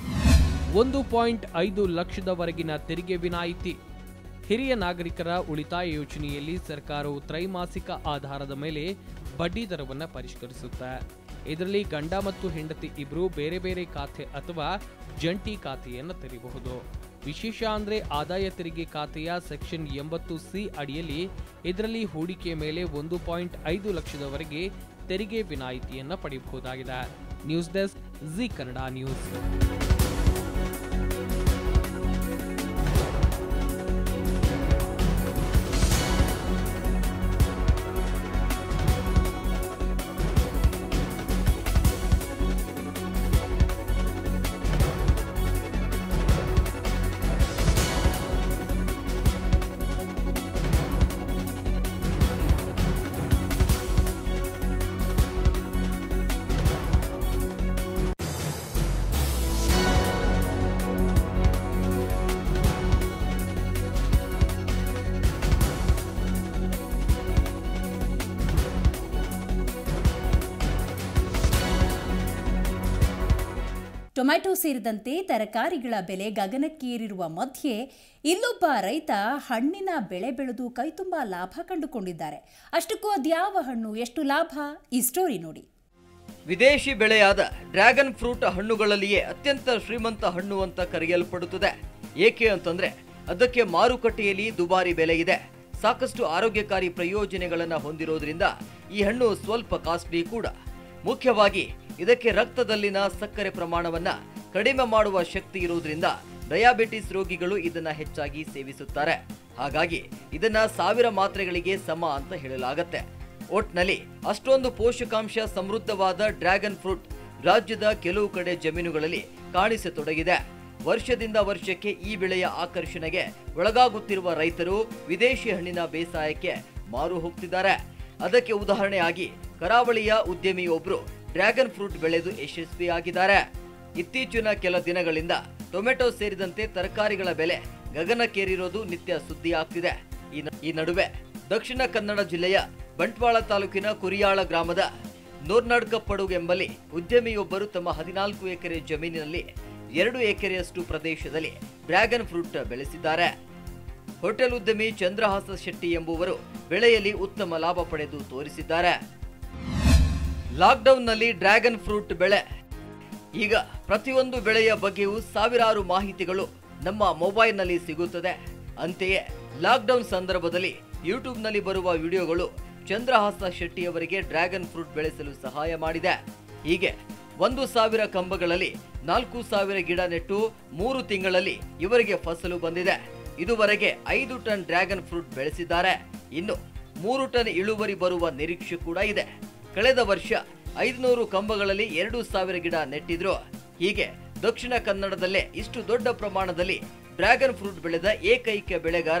ಒಂದು ಪಾಯಿಂಟ್ ಐದು ಲಕ್ಷದವರೆಗಿನ ತೆರಿಗೆ ವಿನಾಯಿತಿ ಹಿರಿಯ ನಾಗರಿಕರ ಉಳಿತಾಯ ಯೋಜನೆಯಲ್ಲಿ ಸರ್ಕಾರವು ತ್ರೈಮಾಸಿಕ ಆಧಾರದ ಮೇಲೆ ಬಡ್ಡಿ ದರವನ್ನು ಪರಿಷ್ಕರಿಸುತ್ತೆ ಇದರಲ್ಲಿ ಗಂಡ ಮತ್ತು ಹೆಂಡತಿ ಇಬ್ಬರು ಬೇರೆ ಬೇರೆ ಖಾತೆ ಅಥವಾ ಜಂಟಿ ಖಾತೆಯನ್ನು ತೆರೆಯಬಹುದು ವಿಶೇಷ ಅಂದ್ರೆ ಆದಾಯ ತೆರಿಗೆ ಖಾತೆಯ ಸೆಕ್ಷನ್ ಎಂಬತ್ತು ಸಿ ಅಡಿಯಲ್ಲಿ ಇದರಲ್ಲಿ ಹೂಡಿಕೆಯ ಮೇಲೆ ಒಂದು ಪಾಯಿಂಟ್ ಐದು ಲಕ್ಷದವರೆಗೆ ತೆರಿಗೆ ವಿನಾಯಿತಿಯನ್ನು ಪಡೆಯಬಹುದಾಗಿದೆ news desk Zee Kannada news tomato ಸೇರಿದಂತೆ ತರಕಾರಿಗಳ ಬೆಲೆ ಗಗನಕ್ಕೇರಿರುವ ಮಧ್ಯೆ ಇಲ್ಲೊಬ್ಬ ರೈತ ಹಣ್ಣಿನ ಬೆಳೆ ಬೆಳೆದು ಕೈತುಂಬ ಲಾಭ ಕಂಡುಕೊಂಡಿದ್ದಾರೆ ಅಷ್ಟಕ್ಕೂ ಅದ್ಯಾವ ಹಣ್ಣು ಎಷ್ಟು ಲಾಭ ಈ ಸ್ಟೋರಿ ನೋಡಿ ವಿದೇಶಿ ಬೆಳೆಯಾದ ಡ್ರ್ಯಾಗನ್ ಫ್ರೂಟ್ ಹಣ್ಣುಗಳಲ್ಲಿಯೇ ಅತ್ಯಂತ ಶ್ರೀಮಂತ ಹಣ್ಣು ಅಂತ ಕರೆಯಲ್ಪಡುತ್ತದೆ ಏಕೆ ಅಂತಂದ್ರೆ ಅದಕ್ಕೆ ಮಾರುಕಟ್ಟೆಯಲ್ಲಿ ದುಬಾರಿ ಬೆಲೆ ಇದೆ ಸಾಕಷ್ಟು ಆರೋಗ್ಯಕಾರಿ ಪ್ರಯೋಜನಗಳನ್ನ ಹೊಂದಿರೋದ್ರಿಂದ ಈ ಹಣ್ಣು ಸ್ವಲ್ಪ ಕಾಸ್ಟ್ಲಿ ಕೂಡ ಮುಖ್ಯವಾಗಿ ಇದಕ್ಕೆ ರಕ್ತದಲ್ಲಿನ ಸಕ್ಕರೆ ಪ್ರಮಾಣವನ್ನ ಕಡಿಮೆ ಮಾಡುವ ಶಕ್ತಿ ಇರುವುದರಿಂದ ಡಯಾಬಿಟಿಸ್ ರೋಗಿಗಳು ಇದನ್ನ ಹೆಚ್ಚಾಗಿ ಸೇವಿಸುತ್ತಾರೆ ಹಾಗಾಗಿ ಇದನ್ನ ಸಾವಿರ ಮಾತ್ರೆಗಳಿಗೆ ಸಮ ಅಂತ ಹೇಳಲಾಗತ್ತೆ ಒಟ್ನಲ್ಲಿ ಅಷ್ಟೊಂದು ಪೋಷಕಾಂಶ ಸಮೃದ್ಧವಾದ ಡ್ರ್ಯಾಗನ್ ಫ್ರೂಟ್ ರಾಜ್ಯದ ಕೆಲವು ಕಡೆ ಜಮೀನುಗಳಲ್ಲಿ ಕಾಣಿಸತೊಡಗಿದೆ ವರ್ಷದಿಂದ ವರ್ಷಕ್ಕೆ ಈ ಬೆಳೆಯ ಆಕರ್ಷಣೆಗೆ ಒಳಗಾಗುತ್ತಿರುವ ರೈತರು ವಿದೇಶಿ ಹಣ್ಣಿನ ಬೇಸಾಯಕ್ಕೆ ಮಾರು ಹೋಗ್ತಿದ್ದಾರೆ ಅದಕ್ಕೆ ಉದಾಹರಣೆಯಾಗಿ ಕರಾವಳಿಯ ಉದ್ಯಮಿಯೊಬ್ಬರು ಡ್ರ್ಯಾಗನ್ ಫ್ರೂಟ್ ಬೆಳೆದು ಯಶಸ್ವಿಯಾಗಿದ್ದಾರೆ ಇತ್ತೀಚಿನ ಕೆಲ ದಿನಗಳಿಂದ ಟೊಮೆಟೊ ಸೇರಿದಂತೆ ತರಕಾರಿಗಳ ಬೆಲೆ ಗಗನಕ್ಕೇರಿರೋದು ನಿತ್ಯ ಸುದ್ದಿ ಆಗ್ತಿದೆ ಈ ನ- ಈ ನಡುವೆ ದಕ್ಷಿಣ ಕನ್ನಡ ಜಿಲ್ಲೆಯ ಬಂಟ್ವಾಳ ತಾಲೂಕಿನ ಕುರಿಯಾಳ ಗ್ರಾಮದ ನೂರ್ನಡ್ಕಪ್ಪಡು ಎಂಬಲ್ಲಿ ಉದ್ಯಮಿಯೊಬ್ಬರು ತಮ್ಮ ಹದಿನಾಲ್ಕು ಎಕರೆ ಜಮೀನಿನಲ್ಲಿ ಎರಡು ಎಕರೆಯಷ್ಟು ಪ್ರದೇಶದಲ್ಲಿ ಡ್ರ್ಯಾಗನ್ ಫ್ರೂಟ್ ಬೆಳೆಸಿದ್ದಾರೆ ಹೋಟೆಲ್ ಉದ್ಯಮಿ ಚಂದ್ರಹಾಸ ಶೆಟ್ಟಿ ಎಂಬುವರು ಬೆಳೆಯಲ್ಲಿ ಉತ್ತಮ ಲಾಭ ಪಡೆದು ತೋರಿಸಿದ್ದಾರೆ ಲಾಕ್ಡೌನ್ನಲ್ಲಿ ಡ್ರ್ಯಾಗನ್ ಫ್ರೂಟ್ ಬೆಳೆ ಈಗ ಪ್ರತಿಯೊಂದು ಬೆಳೆಯ ಬಗ್ಗೆಯೂ ಸಾವಿರಾರು ಮಾಹಿತಿಗಳು ನಮ್ಮ ಮೊಬೈಲ್ನಲ್ಲಿ ಸಿಗುತ್ತದೆ ಅಂತೆಯೇ ಲಾಕ್ಡೌನ್ ಸಂದರ್ಭದಲ್ಲಿ ಯೂಟ್ಯೂಬ್ನಲ್ಲಿ ಬರುವ ವಿಡಿಯೋಗಳು ಚಂದ್ರಹಾಸ ಶೆಟ್ಟಿಯವರಿಗೆ ಡ್ರ್ಯಾಗನ್ ಫ್ರೂಟ್ ಬೆಳೆಸಲು ಸಹಾಯ ಮಾಡಿದೆ ಹೀಗೆ ಒಂದು ಸಾವಿರ ಕಂಬಗಳಲ್ಲಿ ನಾಲ್ಕು ಸಾವಿರ ಗಿಡ ನೆಟ್ಟು ಮೂರು ತಿಂಗಳಲ್ಲಿ ಇವರಿಗೆ ಫಸಲು ಬಂದಿದೆ ಇದುವರೆಗೆ ಐದು ಟನ್ ಡ್ರ್ಯಾಗನ್ ಫ್ರೂಟ್ ಬೆಳೆಸಿದ್ದಾರೆ ಇನ್ನು ಮೂರು ಟನ್ ಇಳುವರಿ ಬರುವ ನಿರೀಕ್ಷೆ ಕೂಡ ಇದೆ ಕಳೆದ ವರ್ಷ ಐದುನೂರು ಕಂಬಗಳಲ್ಲಿ ಎರಡು ಸಾವಿರ ಗಿಡ ನೆಟ್ಟಿದ್ರು ಹೀಗೆ ದಕ್ಷಿಣ ಕನ್ನಡದಲ್ಲೇ ಇಷ್ಟು ದೊಡ್ಡ ಪ್ರಮಾಣದಲ್ಲಿ ಡ್ರ್ಯಾಗನ್ ಫ್ರೂಟ್ ಬೆಳೆದ ಏಕೈಕ ಬೆಳೆಗಾರ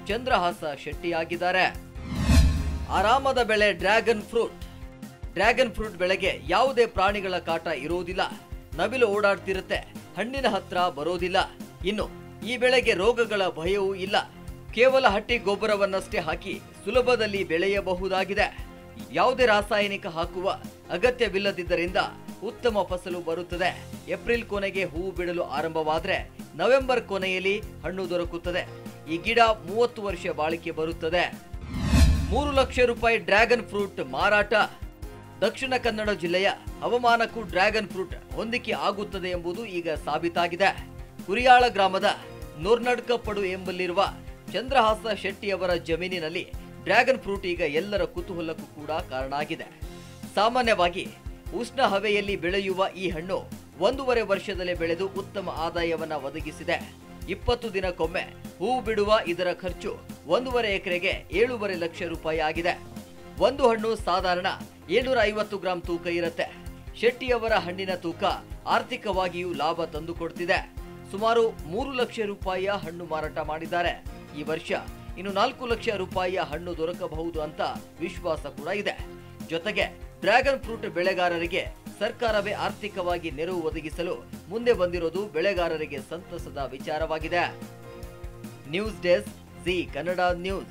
ಚಂದ್ರಹಾಸ ಶೆಟ್ಟಿಯಾಗಿದ್ದಾರೆ ಆರಾಮದ ಬೆಳೆ ಡ್ರ್ಯಾಗನ್ ಫ್ರೂಟ್ ಡ್ರ್ಯಾಗನ್ ಫ್ರೂಟ್ ಬೆಳೆಗೆ ಯಾವುದೇ ಪ್ರಾಣಿಗಳ ಕಾಟ ಇರುವುದಿಲ್ಲ ನವಿಲು ಓಡಾಡ್ತಿರುತ್ತೆ ಹಣ್ಣಿನ ಹತ್ರ ಬರೋದಿಲ್ಲ ಇನ್ನು ಈ ಬೆಳೆಗೆ ರೋಗಗಳ ಭಯವೂ ಇಲ್ಲ ಕೇವಲ ಹಟ್ಟಿ ಗೊಬ್ಬರವನ್ನಷ್ಟೇ ಹಾಕಿ ಸುಲಭದಲ್ಲಿ ಬೆಳೆಯಬಹುದಾಗಿದೆ ಯಾವುದೇ ರಾಸಾಯನಿಕ ಹಾಕುವ ಅಗತ್ಯವಿಲ್ಲದಿದ್ದರಿಂದ ಉತ್ತಮ ಫಸಲು ಬರುತ್ತದೆ ಏಪ್ರಿಲ್ ಕೊನೆಗೆ ಹೂವು ಬಿಡಲು ಆರಂಭವಾದ್ರೆ ನವೆಂಬರ್ ಕೊನೆಯಲ್ಲಿ ಹಣ್ಣು ದೊರಕುತ್ತದೆ ಈ ಗಿಡ ಮೂವತ್ತು ವರ್ಷ ಬಾಳಿಕೆ ಬರುತ್ತದೆ ಮೂರು ಲಕ್ಷ ರೂಪಾಯಿ ಡ್ರ್ಯಾಗನ್ ಫ್ರೂಟ್ ಮಾರಾಟ ದಕ್ಷಿಣ ಕನ್ನಡ ಜಿಲ್ಲೆಯ ಹವಾಮಾನಕ್ಕೂ ಡ್ರ್ಯಾಗನ್ ಫ್ರೂಟ್ ಹೊಂದಿಕೆ ಆಗುತ್ತದೆ ಎಂಬುದು ಈಗ ಸಾಬೀತಾಗಿದೆ ಕುರಿಯಾಳ ಗ್ರಾಮದ ನೂರ್ನಡ್ಕಪಡು ಎಂಬಲ್ಲಿರುವ ಚಂದ್ರಹಾಸ ಶೆಟ್ಟಿಯವರ ಜಮೀನಿನಲ್ಲಿ ಡ್ರ್ಯಾಗನ್ ಫ್ರೂಟ್ ಈಗ ಎಲ್ಲರ ಕುತೂಹಲಕ್ಕೂ ಕೂಡ ಕಾರಣ ಆಗಿದೆ ಸಾಮಾನ್ಯವಾಗಿ ಉಷ್ಣ ಹವೆಯಲ್ಲಿ ಬೆಳೆಯುವ ಈ ಹಣ್ಣು ಒಂದೂವರೆ ವರ್ಷದಲ್ಲೇ ಬೆಳೆದು ಉತ್ತಮ ಆದಾಯವನ್ನ ಒದಗಿಸಿದೆ ಇಪ್ಪತ್ತು ದಿನಕ್ಕೊಮ್ಮೆ ಹೂವು ಬಿಡುವ ಇದರ ಖರ್ಚು ಒಂದೂವರೆ ಎಕರೆಗೆ ಏಳೂವರೆ ಲಕ್ಷ ರೂಪಾಯಿ ಆಗಿದೆ ಒಂದು ಹಣ್ಣು ಸಾಧಾರಣ ಏಳ್ನೂರ ಐವತ್ತು ಗ್ರಾಂ ತೂಕ ಇರುತ್ತೆ ಶೆಟ್ಟಿಯವರ ಹಣ್ಣಿನ ತೂಕ ಆರ್ಥಿಕವಾಗಿಯೂ ಲಾಭ ತಂದುಕೊಡ್ತಿದೆ ಸುಮಾರು ಮೂರು ಲಕ್ಷ ರೂಪಾಯಿಯ ಹಣ್ಣು ಮಾರಾಟ ಮಾಡಿದ್ದಾರೆ ಈ ವರ್ಷ ಇನ್ನು ನಾಲ್ಕು ಲಕ್ಷ ರೂಪಾಯಿಯ ಹಣ್ಣು ದೊರಕಬಹುದು ಅಂತ ವಿಶ್ವಾಸ ಕೂಡ ಇದೆ ಜೊತೆಗೆ ಡ್ರ್ಯಾಗನ್ ಫ್ರೂಟ್ ಬೆಳೆಗಾರರಿಗೆ ಸರ್ಕಾರವೇ ಆರ್ಥಿಕವಾಗಿ ನೆರವು ಒದಗಿಸಲು ಮುಂದೆ ಬಂದಿರೋದು ಬೆಳೆಗಾರರಿಗೆ ಸಂತಸದ ವಿಚಾರವಾಗಿದೆ news desk Zee Kannada news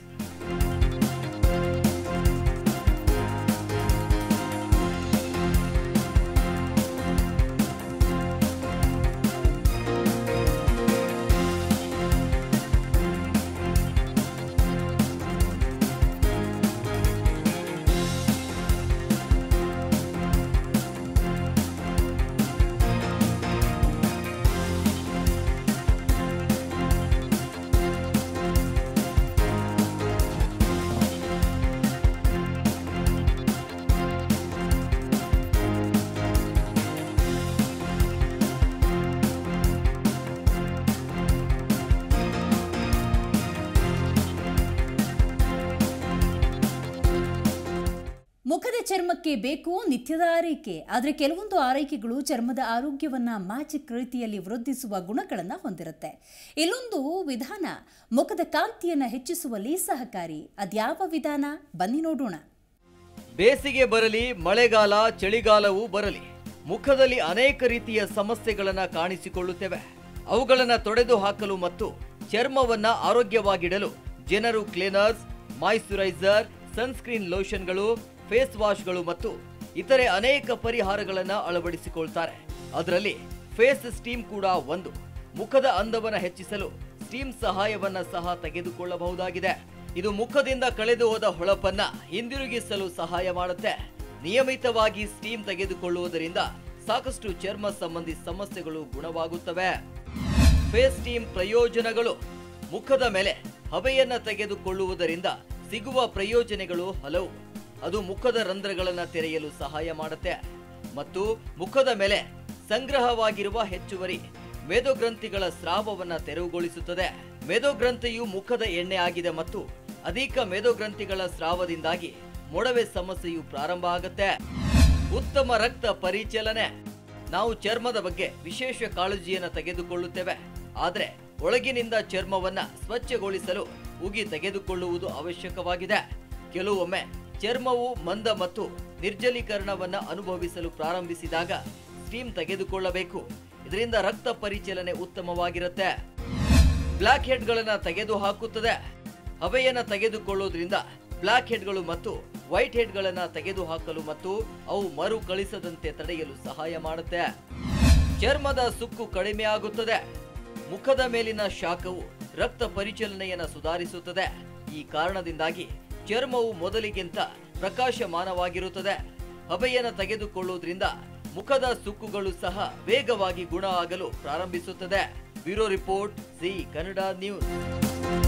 ಮುಖದ ಚರ್ಮಕ್ಕೆ ಬೇಕು ನಿತ್ಯದ ಆರೈಕೆ ಆದರೆ ಕೆಲವೊಂದು ಆರೈಕೆಗಳು ಚರ್ಮದ ಆರೋಗ್ಯವನ್ನ ಮ್ಯಾಜಿಕ್ ರೀತಿಯಲ್ಲಿ ವೃದ್ಧಿಸುವ ಗುಣಗಳನ್ನು ಹೊಂದಿರುತ್ತೆ ಇಲ್ಲೊಂದು ವಿಧಾನ ಮುಖದ ಕಾಂತಿಯನ್ನು ಹೆಚ್ಚಿಸುವಲ್ಲಿ ಸಹಕಾರಿ ಅದ್ಯಾವ ವಿಧಾನ ಬನ್ನಿ ನೋಡೋಣ ಬೇಸಿಗೆ ಬರಲಿ ಮಳೆಗಾಲ ಚಳಿಗಾಲವೂ ಬರಲಿ ಮುಖದಲ್ಲಿ ಅನೇಕ ರೀತಿಯ ಸಮಸ್ಯೆಗಳನ್ನ ಕಾಣಿಸಿಕೊಳ್ಳುತ್ತವೆ ಅವುಗಳನ್ನ ತೊಡೆದು ಹಾಕಲು ಮತ್ತು ಚರ್ಮವನ್ನ ಆರೋಗ್ಯವಾಗಿಡಲು ಜನರು ಕ್ಲೀನರ್ಸ್ ಮಾಯಿಶ್ಚರೈಸರ್ ಸನ್ಸ್ಕ್ರೀನ್ ಲೋಷನ್ಗಳು ಫೇಸ್ ವಾಶ್ಗಳು ಮತ್ತು ಇತರೆ ಅನೇಕ ಪರಿಹಾರಗಳನ್ನ ಅಳವಡಿಸಿಕೊಳ್ತಾರೆ ಅದರಲ್ಲಿ ಫೇಸ್ ಸ್ಟೀಮ್ ಕೂಡ ಒಂದು ಮುಖದ ಅಂದವನ್ನ ಹೆಚ್ಚಿಸಲು ಸ್ಟೀಮ್ ಸಹಾಯವನ್ನ ಸಹ ತೆಗೆದುಕೊಳ್ಳಬಹುದಾಗಿದೆ ಇದು ಮುಖದಿಂದ ಕಳೆದು ಹೋದ ಹೊಳಪನ್ನ ಹಿಂದಿರುಗಿಸಲು ಸಹಾಯ ಮಾಡುತ್ತೆ ನಿಯಮಿತವಾಗಿ ಸ್ಟೀಮ್ ತೆಗೆದುಕೊಳ್ಳುವುದರಿಂದ ಸಾಕಷ್ಟು ಚರ್ಮ ಸಂಬಂಧಿ ಸಮಸ್ಯೆಗಳು ಗುಣವಾಗುತ್ತವೆ ಫೇಸ್ ಸ್ಟೀಮ್ ಪ್ರಯೋಜನಗಳು ಮುಖದ ಮೇಲೆ ಹಬೆಯನ್ನ ತೆಗೆದುಕೊಳ್ಳುವುದರಿಂದ ಸಿಗುವ ಪ್ರಯೋಜನಗಳು ಹಲವು ಅದು ಮುಖದ ರಂಧ್ರಗಳನ್ನ ತೆರೆಯಲು ಸಹಾಯ ಮಾಡುತ್ತೆ ಮತ್ತು ಮುಖದ ಮೇಲೆ ಸಂಗ್ರಹವಾಗಿರುವ ಹೆಚ್ಚುವರಿ ಮೇದೋಗ್ರಂಥಿಗಳ ಸ್ರಾವವನ್ನ ತೆರವುಗೊಳಿಸುತ್ತದೆ ಮೇದೋಗ್ರಂಥಿಯು ಮುಖದ ಎಣ್ಣೆ ಆಗಿದೆ ಮತ್ತು ಅಧಿಕ ಮೇದೋಗ್ರಂಥಿಗಳ ಸ್ರಾವದಿಂದಾಗಿ ಮೊಡವೆ ಸಮಸ್ಯೆಯು ಪ್ರಾರಂಭ ಆಗುತ್ತೆ ಉತ್ತಮ ರಕ್ತ ಪರಿಚಲನೆ ನಾವು ಚರ್ಮದ ಬಗ್ಗೆ ವಿಶೇಷ ಕಾಳಜಿಯನ್ನು ತೆಗೆದುಕೊಳ್ಳುತ್ತೇವೆ ಆದ್ರೆ ಒಳಗಿನಿಂದ ಚರ್ಮವನ್ನ ಸ್ವಚ್ಛಗೊಳಿಸಲು ಉಗಿ ತೆಗೆದುಕೊಳ್ಳುವುದು ಅವಶ್ಯಕವಾಗಿದೆ ಕೆಲವೊಮ್ಮೆ ಚರ್ಮವು ಮಂದ ಮತ್ತು ನಿರ್ಜಲೀಕರಣವನ್ನ ಅನುಭವಿಸಲು ಪ್ರಾರಂಭಿಸಿದಾಗ ಸ್ಟೀಮ್ ತೆಗೆದುಕೊಳ್ಳಬೇಕು ಇದರಿಂದ ರಕ್ತ ಪರಿಚಲನೆ ಉತ್ತಮವಾಗಿರುತ್ತೆ ಬ್ಲಾಕ್ ಹೆಡ್ಗಳನ್ನ ತೆಗೆದು ಹಾಕುತ್ತದೆ ಹವೆಯನ್ನ ತೆಗೆದುಕೊಳ್ಳೋದ್ರಿಂದ ಬ್ಲಾಕ್ ಹೆಡ್ಗಳು ಮತ್ತು ವೈಟ್ ಹೆಡ್ಗಳನ್ನ ತೆಗೆದುಹಾಕಲು ಮತ್ತು ಅವು ಮರು ಕಳಿಸದಂತೆ ತಡೆಯಲು ಸಹಾಯ ಮಾಡುತ್ತೆ ಚರ್ಮದ ಸುಕ್ಕು ಕಡಿಮೆ ಆಗುತ್ತದೆ ಮುಖದ ಮೇಲಿನ ಶಾಖವು ರಕ್ತ ಪರಿಚಲನೆಯನ್ನ ಸುಧಾರಿಸುತ್ತದೆ ಈ ಕಾರಣದಿಂದಾಗಿ ಚರ್ಮವು ಮೊದಲಿಗಿಂತ ಪ್ರಕಾಶಮಾನವಾಗಿರುತ್ತದೆ ಹಬೆಯನ್ನ ತೆಗೆದುಕೊಳ್ಳುವುದರಿಂದ ಮುಖದ ಸುಕ್ಕುಗಳು ಸಹ ವೇಗವಾಗಿ ಗುಣ ಆಗಲು ಪ್ರಾರಂಭಿಸುತ್ತದೆ bureau report Zee Kannada news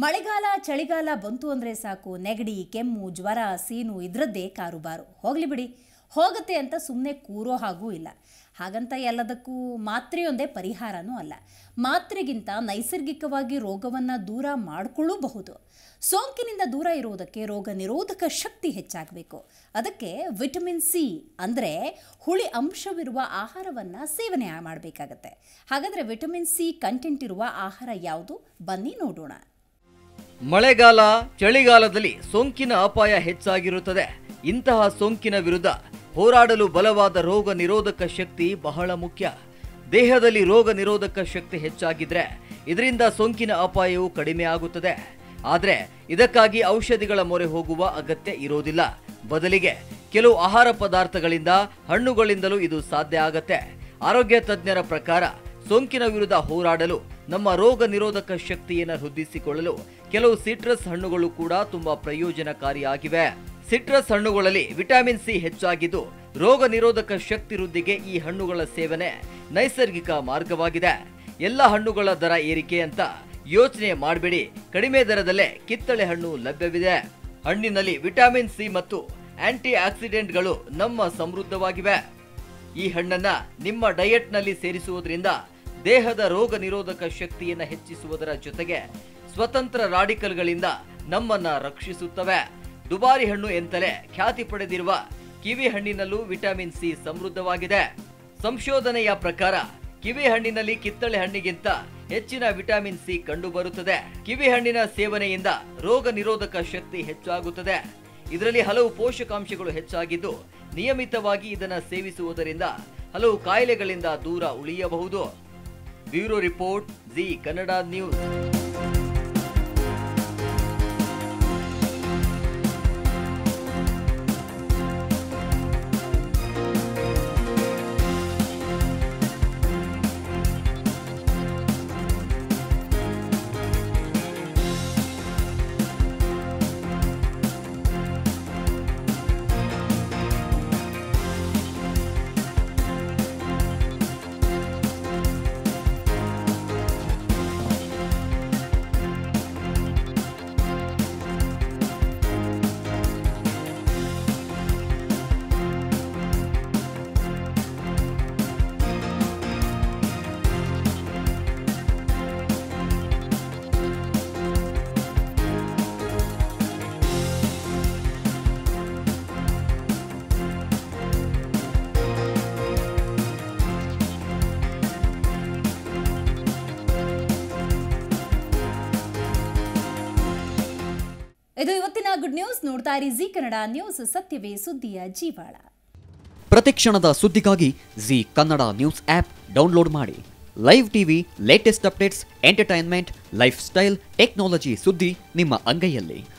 ಮಳೆಗಾಲ ಚಳಿಗಾಲ ಬಂತು ಅಂದರೆ ಸಾಕು ನೆಗಡಿ ಕೆಮ್ಮು ಜ್ವರ ಸೀನು ಇದರದ್ದೇ ಕಾರುಬಾರು ಹೋಗಲಿ ಬಿಡಿ ಹೋಗುತ್ತೆ ಅಂತ ಸುಮ್ಮನೆ ಕೂರೋ ಹಾಗೂ ಇಲ್ಲ ಹಾಗಂತ ಎಲ್ಲದಕ್ಕೂ ಮಾತ್ರೆಯೊಂದೇ ಪರಿಹಾರನೂ ಅಲ್ಲ ಮಾತ್ರೆಗಿಂತ ನೈಸರ್ಗಿಕವಾಗಿ ರೋಗವನ್ನು ದೂರ ಮಾಡಿಕೊಳ್ಳಬಹುದು ಸೋಂಕಿನಿಂದ ದೂರ ಇರುವುದಕ್ಕೆ ರೋಗ ನಿರೋಧಕ ಶಕ್ತಿ ಹೆಚ್ಚಾಗಬೇಕು ಅದಕ್ಕೆ ವಿಟಮಿನ್ ಸಿ ಅಂದರೆ ಹುಳಿ ಅಂಶವಿರುವ ಆಹಾರವನ್ನು ಸೇವನೆ ಮಾಡಬೇಕಾಗತ್ತೆ ಹಾಗಾದರೆ ವಿಟಮಿನ್ ಸಿ ಕಂಟೆಂಟ್ ಇರುವ ಆಹಾರ ಯಾವುದು ಬನ್ನಿ ನೋಡೋಣ ಮಳೆಗಾಲ ಚಳಿಗಾಲದಲ್ಲಿ ಸೋಂಕಿನ ಅಪಾಯ ಹೆಚ್ಚಾಗಿರುತ್ತದೆ ಇಂತಹ ಸೋಂಕಿನ ವಿರುದ್ಧ ಹೋರಾಡಲು ಬಲವಾದ ರೋಗ ನಿರೋಧಕ ಶಕ್ತಿ ಬಹಳ ಮುಖ್ಯ ದೇಹದಲ್ಲಿ ರೋಗ ನಿರೋಧಕ ಶಕ್ತಿ ಹೆಚ್ಚಾಗಿದ್ರೆ ಇದರಿಂದ ಸೋಂಕಿನ ಅಪಾಯವು ಕಡಿಮೆ ಆಗುತ್ತದೆ ಆದರೆ ಇದಕ್ಕಾಗಿ ಔಷಧಿಗಳ ಮೊರೆ ಹೋಗುವ ಅಗತ್ಯ ಇರೋದಿಲ್ಲ ಬದಲಿಗೆ ಕೆಲವು ಆಹಾರ ಪದಾರ್ಥಗಳಿಂದ ಹಣ್ಣುಗಳಿಂದಲೂ ಇದು ಸಾಧ್ಯ ಆಗತ್ತೆ ಆರೋಗ್ಯ ತಜ್ಞರ ಪ್ರಕಾರ ಸೋಂಕಿನ ವಿರುದ್ಧ ಹೋರಾಡಲು ನಮ್ಮ ರೋಗ ನಿರೋಧಕ ಶಕ್ತಿಯನ್ನು ವೃದ್ಧಿಸಿಕೊಳ್ಳಲು ಕೆಲವು ಸಿಟ್ರಸ್ ಹಣ್ಣುಗಳು ಕೂಡ ತುಂಬಾ ಪ್ರಯೋಜನಕಾರಿಯಾಗಿವೆ ಸಿಟ್ರಸ್ ಹಣ್ಣುಗಳಲ್ಲಿ ವಿಟಮಿನ್ ಸಿ ಹೆಚ್ಚಾಗಿದ್ದು ರೋಗ ನಿರೋಧಕ ಶಕ್ತಿ ವೃದ್ಧಿಗೆ ಈ ಹಣ್ಣುಗಳ ಸೇವನೆ ನೈಸರ್ಗಿಕ ಮಾರ್ಗವಾಗಿದೆ ಎಲ್ಲ ಹಣ್ಣುಗಳ ದರ ಏರಿಕೆ ಅಂತ ಯೋಚನೆ ಮಾಡಬೇಡಿ ಕಡಿಮೆ ದರದಲ್ಲೇ ಕಿತ್ತಳೆ ಹಣ್ಣು ಲಭ್ಯವಿದೆ ಹಣ್ಣಿನಲ್ಲಿ ವಿಟಮಿನ್ ಸಿ ಮತ್ತು ಆಂಟಿ ಆಕ್ಸಿಡೆಂಟ್ಗಳು ನಮ್ಮ ಸಮೃದ್ಧವಾಗಿವೆ ಈ ಹಣ್ಣನ್ನ ನಿಮ್ಮ ಡಯಟ್ನಲ್ಲಿ ಸೇರಿಸುವುದರಿಂದ ದೇಹದ ರೋಗ ನಿರೋಧಕ ಶಕ್ತಿಯನ್ನು ಹೆಚ್ಚಿಸುವುದರ ಜೊತೆಗೆ ಸ್ವತಂತ್ರ ರಾಡಿಕಲ್ಗಳಿಂದ ನಮ್ಮನ್ನ ರಕ್ಷಿಸುತ್ತವೆ ದುಬಾರಿ ಹಣ್ಣು ಎಂತಲೇ ಖ್ಯಾತಿ ಪಡೆದಿರುವ ಕಿವಿ ಹಣ್ಣಿನಲ್ಲೂ ವಿಟಮಿನ್ ಸಿ ಸಮೃದ್ಧವಾಗಿದೆ ಸಂಶೋಧನೆಯ ಪ್ರಕಾರ ಕಿವಿ ಹಣ್ಣಿನಲ್ಲಿ ಕಿತ್ತಳೆ ಹಣ್ಣಿಗಿಂತ ಹೆಚ್ಚಿನ ವಿಟಮಿನ್ ಸಿ ಕಂಡುಬರುತ್ತದೆ ಕಿವಿ ಹಣ್ಣಿನ ಸೇವನೆಯಿಂದ ರೋಗ ನಿರೋಧಕ ಶಕ್ತಿ ಹೆಚ್ಚಾಗುತ್ತದೆ ಇದರಲ್ಲಿ ಹಲವು ಪೋಷಕಾಂಶಗಳು ಹೆಚ್ಚಾಗಿದ್ದು ನಿಯಮಿತವಾಗಿ ಇದನ್ನು ಸೇವಿಸುವುದರಿಂದ ಹಲವು ಕಾಯಿಲೆಗಳಿಂದ ದೂರ ಉಳಿಯಬಹುದು bureau report Zee Kannada news ಇದು ಇವತ್ತಿನ ಗುಡ್ ನ್ಯೂಸ್ ನೋಡ್ತಾ ಇರಿ ಜಿ ಕನ್ನಡ ನ್ಯೂಸ್ ಸತ್ಯವೇ ಸುದ್ದಿಯ ಜೀವಾಳ ಪ್ರತಿಕ್ಷಣದ ಸುದ್ದಿಗಾಗಿ Zee Kannada news app download ಮಾಡಿ live TV latest updates entertainment lifestyle technology ಸುದ್ದಿ ನಿಮ್ಮ ಅಂಗೈಯಲ್ಲಿ